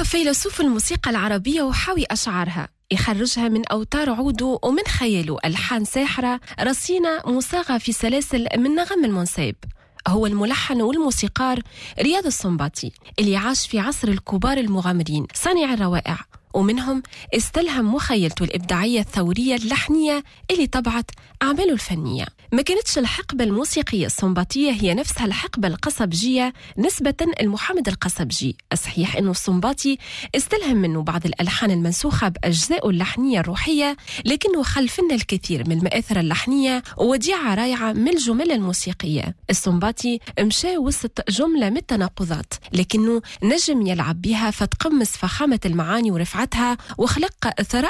هو فيلسوف الموسيقى العربية وحاوي أشعارها يخرجها من أوتار عوده ومن خياله ألحان ساحرة رصينة مصاغة في سلاسل من نغم المنسيب هو الملحن والموسيقار رياض السنباطي اللي عاش في عصر الكبار المغامرين صانع الروائع ومنهم استلهم مخيلته الإبداعية الثورية اللحنية اللي طبعت أعماله الفنية ما كانتش الحقبة الموسيقية السنباطية هي نفسها الحقبة القصبجية نسبة لمحمد القصبجي الصحيح أنه السنباطي استلهم منه بعض الألحان المنسوخة بأجزائه اللحنية الروحية لكنه خلف لنا الكثير من المآثر اللحنية ووديعة رائعة من الجمل الموسيقية السنباطي مشى وسط جملة من التناقضات لكنه نجم يلعب بها فتقمص فخامة المعاني ورفعتها وخلق ثراء